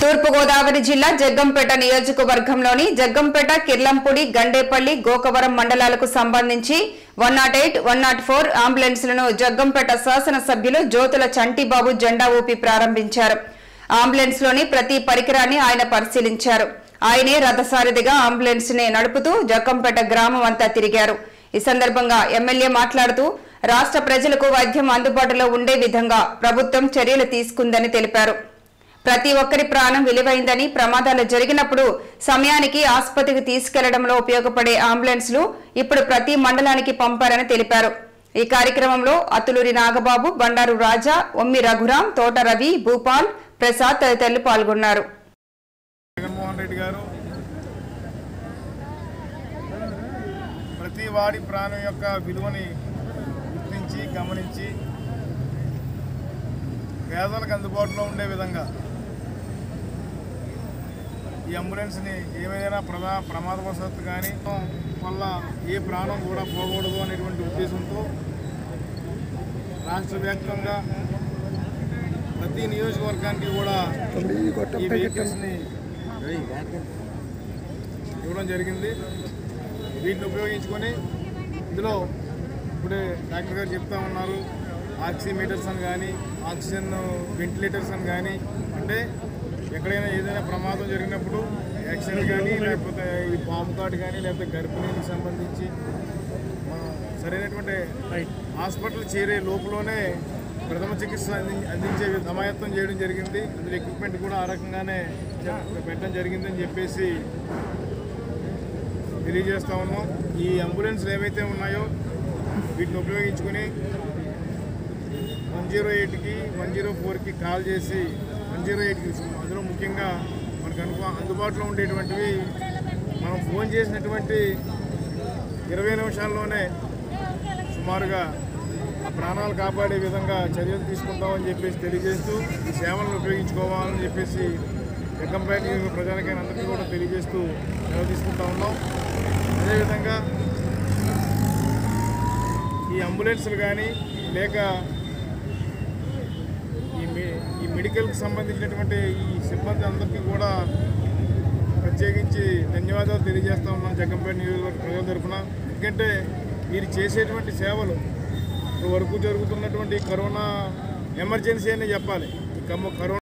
తూర్పుగోదావరి జిల్లా జగ్గంపేట నియోజకవర్గంలోని జగ్గంపేట కిర్లంపూడి గండేపల్లి గోకవరం మండలాలకు సంబంధించి one nought eight one nought four అంబులెన్స్లను జగ్గంపేట శాసనసభ్యులు జ్యోతుల చంటిబాబు జెండా ఊపి ప్రారంభించారు అంబులెన్స్ లోని ప్రతి పరికరాన్ని ఆయన పరిశీలించారు ఆయనే రథసారథిగా అంబులెన్స్ ని నడుపుతూ జగ్గంపేట గ్రామం అంతా తిరిగారు ఈ సందర్భంగా ఎమ్మెల్యే మాట్లాడుతూ రాష్ట్ర ప్రజలకు వైద్యం అందుబాటులో ఉండే విధంగా ప్రభుత్వం చర్యలు తీసుకుందని తెలిపారు ప్రతి ఒక్కరి ప్రాణం విలువైందని ప్రమాదాలు జరిగినప్పుడు సమయానికి ఆసుపత్రికి తీసుకెళ్లడంలో ఉపయోగపడే అంబులెన్స్లు ఇప్పుడు ప్రతి మండలానికి పంపారని తెలిపారు ఈ కార్యక్రమంలో అతులూరి నాగబాబు బండారు రాజా ఒమ్మి రఘురాం తోట రవి భూపాల్ ప్రసాద్ తదితరులు పాల్గొన్నారు జగన్మోహన్ రెడ్డి గారు ప్రతి వాడి ప్రాణం యొక్క విలువని గుర్తించి గమనించి పేదలకు అందుబాటులో ఉండే విధంగా ఈ అంబులెన్స్ని ఏమైనా ప్రధా ప్రమాదవశాత్తు కానీ వల్ల ఏ ప్రాణం కూడా పోకూడదు అనేటువంటి ఉద్దేశంతో రాష్ట్ర వ్యాప్తంగా ప్రతి నియోజకవర్గానికి కూడా ఈ వెహికల్స్ని ఇవ్వడం జరిగింది వీటిని ఉపయోగించుకొని ఇందులో ఇప్పుడే డాక్టర్ గారు చెప్తా ఉన్నారు ఆక్సిమీటర్స్ అని కానీ ఆక్సిజన్ వెంటిలేటర్స్ అని కానీ అంటే ఎక్కడైనా ఏదైనా ప్రమాదం జరిగినప్పుడు యాక్సిడెంట్ కానీ లేకపోతే ఈ పాము కాటు కానీ లేకపోతే గర్భిణీకి సంబంధించి మనం సరైనటువంటి హాస్పిటల్ చేరే లోపలనే ప్రథమ చికిత్స అంది అందించే సమాయత్తం చేయడం జరిగింది అందులో ఎక్విప్మెంట్ కూడా ఆ రకంగానే పెట్టడం జరిగిందని చెప్పేసి తెలియజేస్తా ఉన్నాం ఈ అంబులెన్స్లు ఏవైతే ఉన్నాయో వీటిని ఉపయోగించుకొని వన్ జీరో ఎయిట్కి వన్ జీరో ఫోర్కి కాల్ చేసి వన్ జీరో ఎయిట్కి అందులో ముఖ్యంగా మనకు అనుకో అందుబాటులో ఉండేటువంటివి మనం ఫోన్ చేసినటువంటి ఇరవై నిమిషాల్లోనే సుమారుగా ఆ ప్రాణాలు కాపాడే విధంగా చర్యలు తీసుకుంటామని చెప్పేసి తెలియజేస్తూ ఈ సేవలను ఉపయోగించుకోవాలని చెప్పేసి జగ్గంపేట నియోజక ప్రజలకైనా అందరికీ కూడా తెలియజేస్తూ సేవ తీసుకుంటా ఉన్నాం అదేవిధంగా ఈ అంబులెన్స్లు కానీ లేక ఈ మె- ఈ మెడికల్కి సంబంధించినటువంటి ఈ సిబ్బంది అందరికీ కూడా ప్రత్యేకించి ధన్యవాదాలు తెలియజేస్తా ఉన్నాం జగ్గంపేట నియోజకవర్గ ప్రజల తరఫున ఎందుకంటే వీరు చేసేటువంటి సేవలు ఇప్పుడు వరకు జరుగుతున్నటువంటి ఈ కరోనా ఎమర్జెన్సీ అని చెప్పాలి ఈ కమ్మ కరోనా